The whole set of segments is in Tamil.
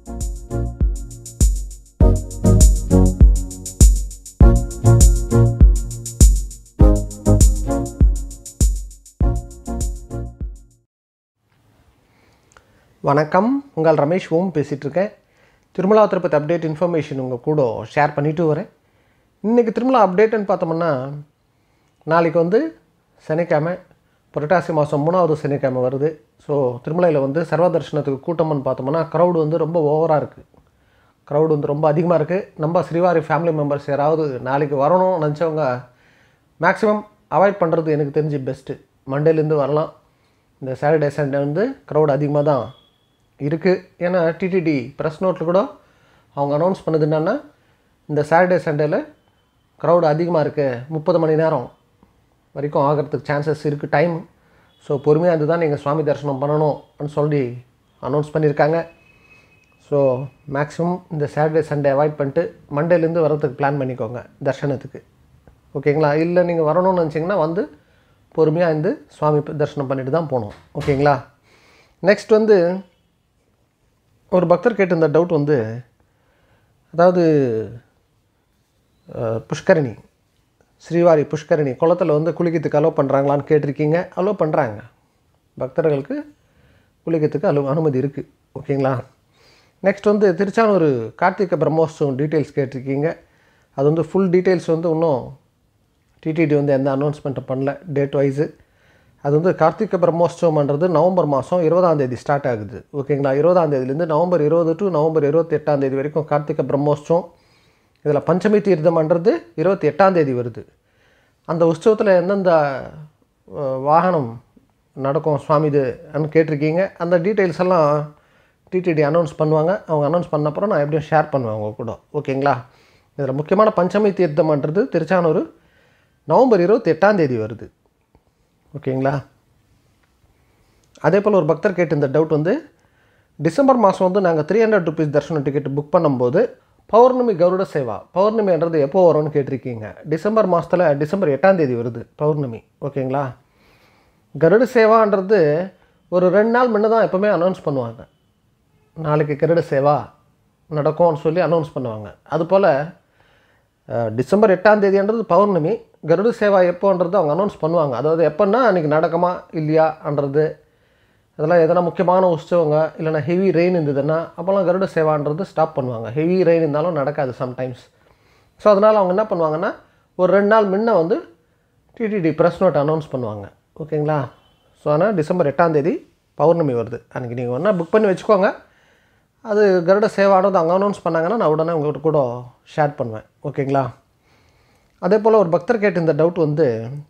வணக்கம் உங்கள் ரமேஷ் ஓம் பேசிகிட்டு இருக்கேன் திருமலா திருப்பதி அப்டேட் இன்ஃபர்மேஷன் உங்கள் கூட ஷேர் பண்ணிட்டு வரேன் இன்றைக்கி திருமலா அப்டேட்டுன்னு பார்த்தோம்னா நாளைக்கு வந்து சனிக்கிழமை புரட்டாசி மாதம் மூணாவது சனிக்கிழமை வருது ஸோ திருமலையில் வந்து சர்வ தரிசனத்துக்கு கூட்டம்னு பார்த்தோம்னா க்ரௌடு வந்து ரொம்ப ஓவராக இருக்குது க்ரௌடு வந்து ரொம்ப அதிகமாக இருக்குது நம்ம ஸ்ரீவாரி ஃபேமிலி மெம்பர்ஸ் யாராவது நாளைக்கு வரணும்னு நினச்சவங்க மேக்ஸிமம் அவாய்ட் பண்ணுறது எனக்கு தெரிஞ்சு பெஸ்ட்டு மண்டேலேருந்து வரலாம் இந்த சாட்டர்டே சண்டே வந்து க்ரௌட் அதிகமாக தான் இருக்குது ஏன்னா டிடிடி ப்ரெஸ் நோட்டில் கூட அவங்க அனௌன்ஸ் பண்ணது என்னென்னா இந்த சாட்டர்டே சண்டேல க்ரௌடு அதிகமாக இருக்குது முப்பது மணி நேரம் வரைக்கும் ஆகிறதுக்கு சான்சஸ் இருக்குது டைம் ஸோ பொறுமையாக இருந்து தான் நீங்கள் சுவாமி தரிசனம் பண்ணணும்னு சொல்லி அனௌன்ஸ் பண்ணியிருக்காங்க ஸோ மேக்ஸிமம் இந்த சாட்டர்டே சண்டே அவாய்ட் பண்ணிட்டு மண்டேலேருந்து வரதுக்கு பிளான் பண்ணிக்கோங்க தர்ஷனத்துக்கு ஓகேங்களா இல்லை நீங்கள் வரணும்னு நினச்சிங்கன்னா வந்து பொறுமையாக இருந்து சுவாமி தரிசனம் பண்ணிட்டு தான் போகணும் ஓகேங்களா நெக்ஸ்ட் வந்து ஒரு பக்தர் கேட்டிருந்த டவுட் வந்து அதாவது அஹ், புஷ்கரணி ஸ்ரீவாரி புஷ்கரணி குளத்தில் வந்து குளிக்கிறதுக்கு அலோவ் பண்ணுறாங்களான்னு கேட்டிருக்கீங்க அலோவ் பண்ணுறாங்க பக்தர்களுக்கு குளிக்கிறதுக்கு அலோ அனுமதி இருக்குது ஓகேங்களா நெக்ஸ்ட் வந்து திருச்சானூர் கார்த்திகை பிரம்மோற்சவம் டீட்டெயில்ஸ் கேட்டிருக்கீங்க அது வந்து ஃபுல் டீட்டெயில்ஸ் வந்து இன்னும் டிடிடி வந்து எந்த அனௌன்ஸ்மெண்ட்டும் பண்ணல டேட் வைஸு அது வந்து கார்த்திகை பிரம்மோற்சவம்ன்றது நவம்பர் மாதம் இருபதாம் தேதி ஸ்டார்ட் ஆகுது ஓகேங்களா இருபதாம் தேதியிலேருந்து நவம்பர் இருபது டு நவம்பர் இருபத்தி எட்டாம் தேதி வரைக்கும் கார்த்திகை பிரம்மோற்சவம் இதில் பஞ்சமி தீர்த்தம்ன்றது இருபத்தி எட்டாம் தேதி வருது அந்த உற்சவத்தில் எந்தெந்த அஹ், வாகனம் நடக்கும் சுவாமி இதுன்னு கேட்டிருக்கீங்க அந்த டீட்டெயில்ஸ் எல்லாம் டிடிடி அனௌன்ஸ் பண்ணுவாங்க அவங்க அனௌன்ஸ் பண்ண அப்புறம் நான் எப்படியும் ஷேர் பண்ணுவேன் உங்க கூட ஓகேங்களா இதில் முக்கியமான பஞ்சமி தீர்த்தம்ன்றது திருச்சானூர் நவம்பர் இருபத்தி எட்டாம் தேதி வருது ஓகேங்களா அதே போல் ஒரு பக்தர் கேட்ட இந்த டவுட் வந்து டிசம்பர் மாதம் வந்து நாங்கள் த்ரீ ஹண்ட்ரட் ருபீஸ் தர்ஷனம் டிக்கெட் புக் பண்ணும்போது பௌர்ணமி கருட சேவா பௌர்ணமின்றது எப்போ வரும்னு கேட்டிருக்கீங்க டிசம்பர் மாதத்தில் டிசம்பர் எட்டாம் தேதி வருது பௌர்ணமி ஓகேங்களா கருட சேவான்றது ஒரு ரெண்டு நாள் முன்ன தான் எப்போவுமே அனௌன்ஸ் பண்ணுவாங்க நாளைக்கு கருட சேவா நடக்கும்னு சொல்லி அனௌன்ஸ் பண்ணுவாங்க அதுபோல் அஹ், டிசம்பர் எட்டாம் தேதின்றது பௌர்ணமி கருட சேவா எப்போன்றது அவங்க அனௌன்ஸ் பண்ணுவாங்க அதாவது எப்போன்னா அன்றைக்கி நடக்குமா இல்லையான்றது அதெல்லாம் எதனா முக்கியமான உற்சவங்க இல்லைனா ஹெவி ரெயின் இருந்ததுன்னா அப்போல்லாம் கருட சேவான்றது ஸ்டாப் பண்ணுவாங்க ஹெவி ரெயின் இருந்தாலும் நடக்காது சம்டைம்ஸ் ஸோ அதனால் அவங்க என்ன பண்ணுவாங்கன்னா ஒரு ரெண்டு நாள் முன்ன வந்து டிடிடி ப்ரெஸ் நோட் அனௌன்ஸ் பண்ணுவாங்க ஓகேங்களா ஸோ ஆனால் டிசம்பர் எட்டாம் தேதி பௌர்ணமி வருது அன்றைக்கி நீங்கள் வேணால் புக் பண்ணி வச்சுக்கோங்க அது கருட சேவானது அவங்க அனௌன்ஸ் பண்ணாங்கன்னா நான் உடனே உங்கள்கிட்ட கூட ஷேர் பண்ணுவேன் ஓகேங்களா அதே போல் ஒரு பக்தர் கேட்ட இந்த டவுட் வந்து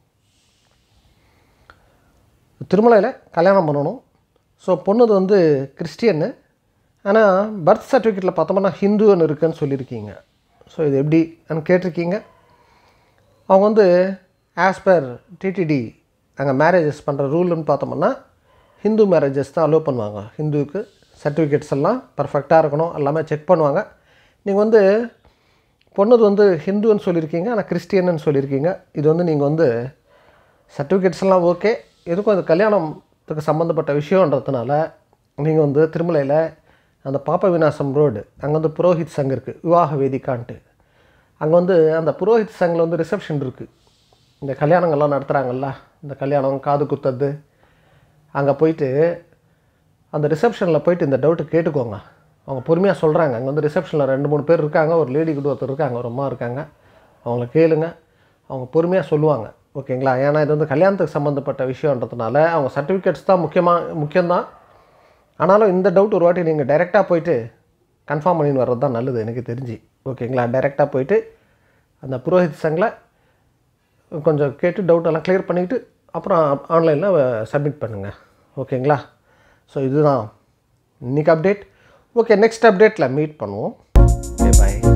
திருமலையில் கல்யாணம் பண்ணணும் ஸோ பொண்ணுது வந்து கிறிஸ்டியன்னு ஆனால் பர்த் சர்டிஃபிகேட்டில் பார்த்தோம்னா ஹிந்துன்னு இருக்குன்னு சொல்லியிருக்கீங்க ஸோ இது எப்படின்னு கேட்டிருக்கீங்க அவங்க வந்து ஆஸ் பர் டிடிடி அங்கே மேரேஜஸ் பண்ணுற ரூல்னு பார்த்தோம்னா ஹிந்து மேரேஜஸ் தான் அலோவ் பண்ணுவாங்க ஹிந்துவுக்கு சர்டிஃபிகேட்ஸ் எல்லாம் பர்ஃபெக்டாக இருக்கணும் எல்லாமே செக் பண்ணுவாங்க நீங்கள் வந்து பொண்ணுது வந்து ஹிந்துன்னு சொல்லியிருக்கீங்க ஆனால் கிறிஸ்டியன்னு சொல்லியிருக்கீங்க இது வந்து நீங்கள் வந்து சர்டிஃபிகேட்ஸ் எல்லாம் ஓகே எதுக்கும் அது கல்யாணத்துக்கு சம்மந்தப்பட்ட விஷயன்றதுனால நீங்கள் வந்து திருமலையில் அந்த பாப்ப விநாசம் ரோடு அங்கே வந்து புரோஹித் சங்கம் இருக்குது விவாக வேதிக்கான்ட்டு அங்கே வந்து அந்த புரோஹித் சங்கில் வந்து ரிசப்ஷன் இருக்குது இந்த கல்யாணங்கள்லாம் நடத்துகிறாங்கல்ல இந்த கல்யாணம் காது குத்துறது அங்கே போயிட்டு அந்த ரிசப்ஷனில் போயிட்டு இந்த டவுட்டு கேட்டுக்கோங்க அவங்க பொறுமையாக சொல்கிறாங்க அங்கே வந்து ரிசப்ஷனில் ரெண்டு மூணு பேர் இருக்காங்க ஒரு லேடி கூட ஒருத்தர் இருக்காங்க ஒரு அம்மா இருக்காங்க அவங்கள கேளுங்க அவங்க பொறுமையாக சொல்லுவாங்க ஓகேங்களா ஏன்னா இது வந்து கல்யாணத்துக்கு சம்மந்தப்பட்ட விஷயன்றதுனால அவங்க சர்டிஃபிகேட்ஸ் தான் முக்கியமாக முக்கியம்தான் ஆனாலும் இந்த டவுட் ஒரு வாட்டி நீங்கள் டைரெக்டாக போயிட்டு கன்ஃபார்ம் பண்ணின்னு வர்றது தான் நல்லது எனக்கு தெரிஞ்சு ஓகேங்களா டைரெக்டாக போயிட்டு அந்த புரோஹித் சங்கில் கொஞ்சம் கேட்டு டவுட்டெல்லாம் க்ளியர் பண்ணிவிட்டு அப்புறம் ஆன்லைனில் சப்மிட் பண்ணுங்கள் ஓகேங்களா ஸோ இதுதான் இன்னைக்கு அப்டேட் ஓகே நெக்ஸ்ட் அப்டேட்டில் மீட் பண்ணுவோம் ஓகே பாய்